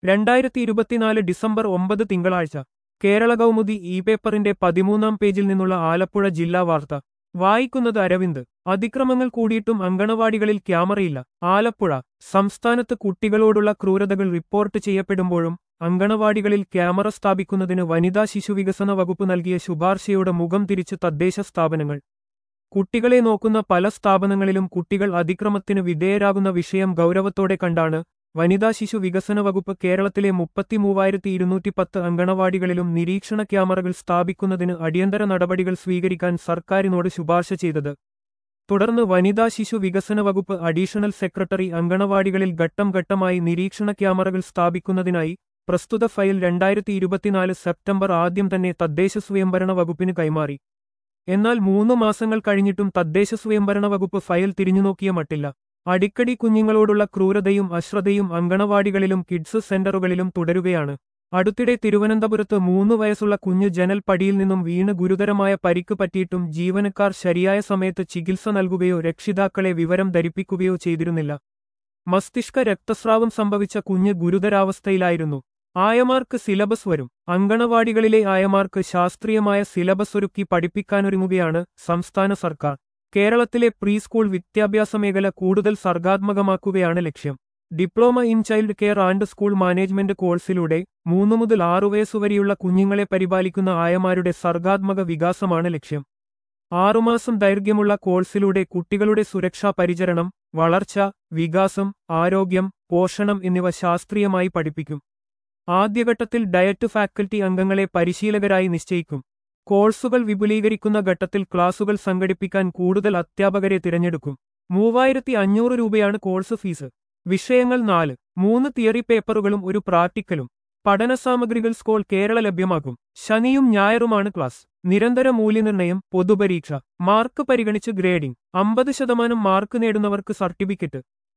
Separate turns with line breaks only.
രണ്ടായിരത്തി ഇരുപത്തിനാല് ഡിസംബർ ഒമ്പത് തിങ്കളാഴ്ച കേരള കൗമുദി ഇ പേപ്പറിന്റെ പതിമൂന്നാം പേജിൽ നിന്നുള്ള ആലപ്പുഴ ജില്ലാ വാർത്ത വായിക്കുന്നത് അരവിന്ദ് അതിക്രമങ്ങൾ കൂടിയിട്ടും അങ്കണവാടികളിൽ ക്യാമറയില്ല ആലപ്പുഴ സംസ്ഥാനത്ത് കുട്ടികളോടുള്ള ക്രൂരതകൾ റിപ്പോർട്ട് ചെയ്യപ്പെടുമ്പോഴും അങ്കണവാടികളിൽ ക്യാമറ സ്ഥാപിക്കുന്നതിന് വനിതാ ശിശുവികസന വകുപ്പ് നൽകിയ ശുപാർശയുടെ മുഖം തിരിച്ച് തദ്ദേശ സ്ഥാപനങ്ങൾ കുട്ടികളെ നോക്കുന്ന പല സ്ഥാപനങ്ങളിലും കുട്ടികൾ അതിക്രമത്തിന് വിധേയരാകുന്ന വിഷയം ഗൗരവത്തോടെ കണ്ടാണ് വനിതാ ശിശു വികസന വകുപ്പ് കേരളത്തിലെ മുപ്പത്തിമൂവായിരത്തി ഇരുന്നൂറ്റി പത്ത് അങ്കണവാടികളിലും നിരീക്ഷണ ക്യാമറകൾ സ്ഥാപിക്കുന്നതിന് അടിയന്തര നടപടികൾ സ്വീകരിക്കാൻ സർക്കാരിനോട് ശുപാർശ ചെയ്തത് തുടർന്ന് വനിതാ ശിശു വികസന വകുപ്പ് അഡീഷണൽ സെക്രട്ടറി അങ്കണവാടികളിൽ ഘട്ടം ഘട്ടമായി നിരീക്ഷണ ക്യാമറകൾ സ്ഥാപിക്കുന്നതിനായി പ്രസ്തുത ഫയൽ രണ്ടായിരത്തി ഇരുപത്തിനാല് സെപ്റ്റംബർ ആദ്യം തന്നെ തദ്ദേശ സ്വയംഭരണ വകുപ്പിന് കൈമാറി എന്നാൽ മൂന്ന് മാസങ്ങൾ കഴിഞ്ഞിട്ടും തദ്ദേശ സ്വയംഭരണ വകുപ്പ് ഫയൽ തിരിഞ്ഞുനോക്കിയ മട്ടില്ല അടിക്കടി കുഞ്ഞുങ്ങളോടുള്ള ക്രൂരതയും അശ്രദ്ധയും അങ്കണവാടികളിലും കിഡ്സ് സെന്ററുകളിലും തുടരുകയാണ് അടുത്തിടെ തിരുവനന്തപുരത്ത് മൂന്ന് വയസ്സുള്ള കുഞ്ഞ് ജനൽ പടിയിൽ നിന്നും വീണ് ഗുരുതരമായ പരിക്ക് പറ്റിയിട്ടും ജീവനക്കാർ ശരിയായ സമയത്ത് ചികിത്സ നൽകുകയോ രക്ഷിതാക്കളെ വിവരം ധരിപ്പിക്കുകയോ ചെയ്തിരുന്നില്ല മസ്തിഷ്ക രക്തസ്രാവം സംഭവിച്ച കുഞ്ഞ് ഗുരുതരാവസ്ഥയിലായിരുന്നു ആയമാർക്ക് സിലബസ് വരും അങ്കണവാടികളിലെ ആയമാർക്ക് ശാസ്ത്രീയമായ സിലബസ് ഒരുക്കി പഠിപ്പിക്കാനൊരുങ്ങുകയാണ് സംസ്ഥാന സർക്കാർ കേരളത്തിലെ പ്രീ സ്കൂൾ വിദ്യാഭ്യാസ മേഖല കൂടുതൽ സർഗാത്മകമാക്കുകയാണ് ലക്ഷ്യം diploma in child care and school management കോഴ്സിലൂടെ മൂന്ന് മുതൽ ആറു വയസ്സുവരെയുള്ള കുഞ്ഞുങ്ങളെ പരിപാലിക്കുന്ന ആയമാരുടെ സർഗാത്മക വികാസമാണ് ലക്ഷ്യം ആറുമാസം ദൈർഘ്യമുള്ള കോഴ്സിലൂടെ കുട്ടികളുടെ സുരക്ഷാ പരിചരണം വളർച്ച വികാസം ആരോഗ്യം പോഷണം എന്നിവ ശാസ്ത്രീയമായി പഠിപ്പിക്കും ആദ്യഘട്ടത്തിൽ ഡയറ്റ് ഫാക്കൽറ്റി അംഗങ്ങളെ പരിശീലകരായി നിശ്ചയിക്കും കോഴ്സുകൾ വിപുലീകരിക്കുന്ന ഘട്ടത്തിൽ ക്ലാസുകൾ സംഘടിപ്പിക്കാൻ കൂടുതൽ അധ്യാപകരെ തിരഞ്ഞെടുക്കും മൂവായിരത്തി അഞ്ഞൂറ് രൂപയാണ് കോഴ്സ് ഫീസ് വിഷയങ്ങൾ നാല് മൂന്ന് തിയറി പേപ്പറുകളും ഒരു പ്രാക്ടിക്കലും പഠനസാമഗ്രികൾ സ്കൂൾ കേരള ലഭ്യമാക്കും ശനിയും ഞായറുമാണ് ക്ലാസ് നിരന്തര മൂല്യനിർണ്ണയം പൊതുപരീക്ഷ മാർക്ക് പരിഗണിച്ച് ഗ്രേഡിംഗ് അമ്പത് ശതമാനം മാർക്ക് നേടുന്നവർക്ക് സർട്ടിഫിക്കറ്റ്